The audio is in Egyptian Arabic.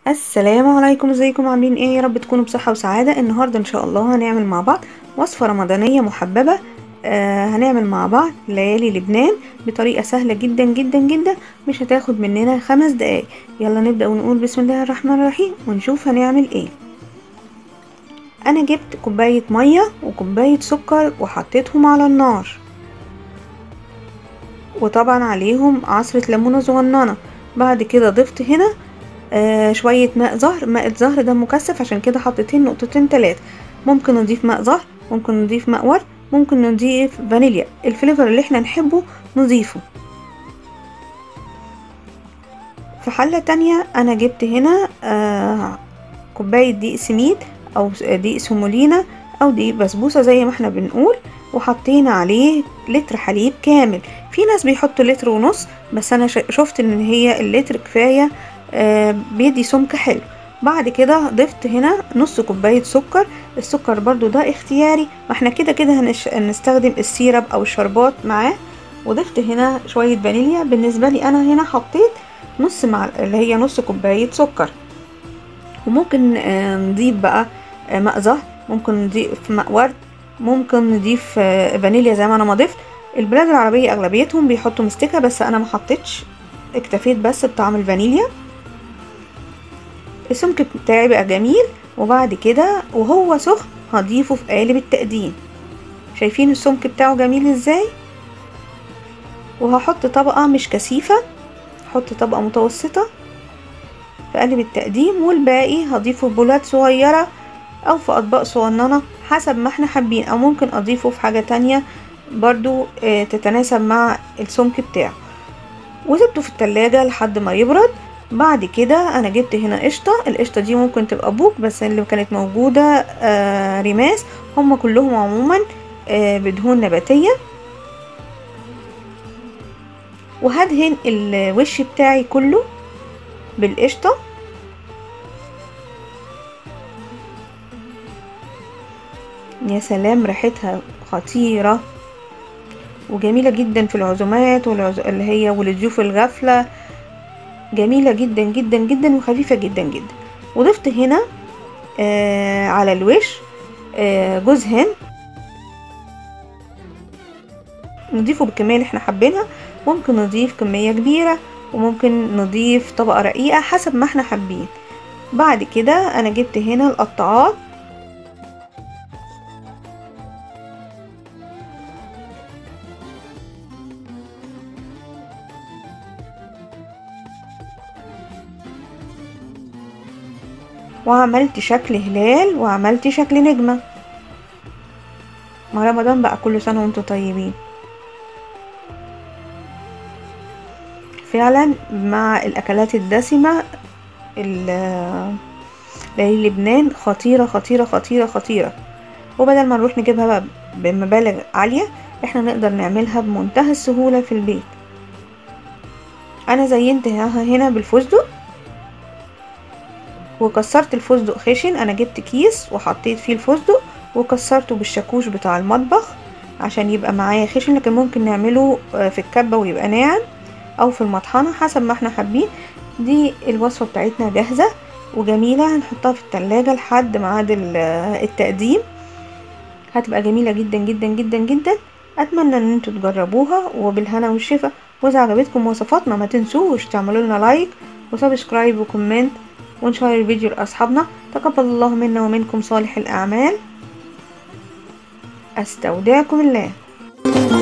السلام عليكم ازيكم عاملين ايه يا رب تكونوا بصحة وسعادة النهاردة ان شاء الله هنعمل مع بعض وصفة رمضانية محببة آه هنعمل مع بعض ليالي لبنان بطريقة سهلة جدا جدا جدا مش هتاخد مننا خمس دقايق يلا نبدأ ونقول بسم الله الرحمن الرحيم ونشوف هنعمل ايه انا جبت كوباية مية وكوباية سكر وحطيتهم على النار وطبعا عليهم عصرة ليمونة صغننة بعد كده ضفت هنا آه شوية ماء زهر ماء الزهر ده مكثف عشان كده حطيتين نقطتين تلاتة ممكن نضيف ماء زهر ممكن نضيف ماء ورد ممكن نضيف فانيليا الفليفر اللي احنا نحبه نضيفه في حلة تانية انا جبت هنا آه كوباية دقيق سميد او دقيق سمولينا او دقيق بسبوسة زي ما احنا بنقول وحطينا عليه لتر حليب كامل في ناس بيحطوا لتر ونص بس انا شفت ان هي اللتر كفاية آه بيدي سمك حلو بعد كده ضفت هنا نص كوباية سكر السكر برضو ده اختياري ما احنا كده كده هنش... هنستخدم السيرب او الشربات معاه وضفت هنا شوية فانيليا بالنسبة لي انا هنا حطيت نص مع اللي هي نص كوباية سكر وممكن آه نضيف بقى آه ماء زهر ممكن نضيف ماء ورد ممكن نضيف آه فانيليا زي ما انا ما ضفت البلاد العربية اغلبيتهم بيحطوا مستكة بس انا ما حطيتش اكتفيت بس بطعم الفانيليا السمك بتاعي بقى جميل وبعد كده وهو سخن هضيفه في قالب التقديم شايفين السمك بتاعه جميل ازاي وهحط طبقة مش كثيفة هحط طبقة متوسطة في قالب التقديم والباقي هضيفه في بولات صغيرة او في اطباق صغننة حسب ما احنا حابين او ممكن اضيفه في حاجة تانية برضو اه تتناسب مع السمك بتاعه وسبته في التلاجة لحد ما يبرد بعد كده انا جبت هنا قشطة القشطة دي ممكن تبقى بوك بس اللي كانت موجودة آه رماس هم كلهم عموما آه بدهون نباتية وهدهن الوش بتاعي كله بالقشطة يا سلام ريحتها خطيرة وجميلة جدا في العزومات والعز... اللي هي وللضيوف الغفلة جميلة جدا جدا جدا وخفيفة جدا جدا وضفت هنا آه على الوش آه جوز هند نضيفه بالكمية اللي احنا حابينها ممكن نضيف كمية كبيرة وممكن نضيف طبقة رقيقة حسب ما احنا حابين بعد كده انا جبت هنا القطاعات وعملت شكل هلال وعملت شكل نجمة ما رمضان بقى كل سنة وانتم طيبين فعلا مع الأكلات الدسمة ليالي لبنان خطيرة خطيرة خطيرة خطيرة وبدل ما نروح نجيبها بقى بمبالغ عالية احنا نقدر نعملها بمنتهى السهولة في البيت انا زينتها هنا بالفستق وكسرت الفستق خشن انا جبت كيس وحطيت فيه الفستق وكسرته بالشاكوش بتاع المطبخ عشان يبقى معايا خشن لكن ممكن نعمله في الكبة ويبقى ناعم او في المطحنة حسب ما احنا حابين دي الوصفة بتاعتنا جاهزة وجميلة هنحطها في التلاجة لحد ميعاد التقديم هتبقى جميلة جدا جدا جدا جدا اتمنى ان انتوا تجربوها وبالهنا والشفا واذا عجبتكم وصفاتنا ما تنسوش تعملوا لنا لايك وسبسكرايب وكومنت ونشير الفيديو لأصحابنا تقبل الله منا ومنكم صالح الأعمال أستودعكم الله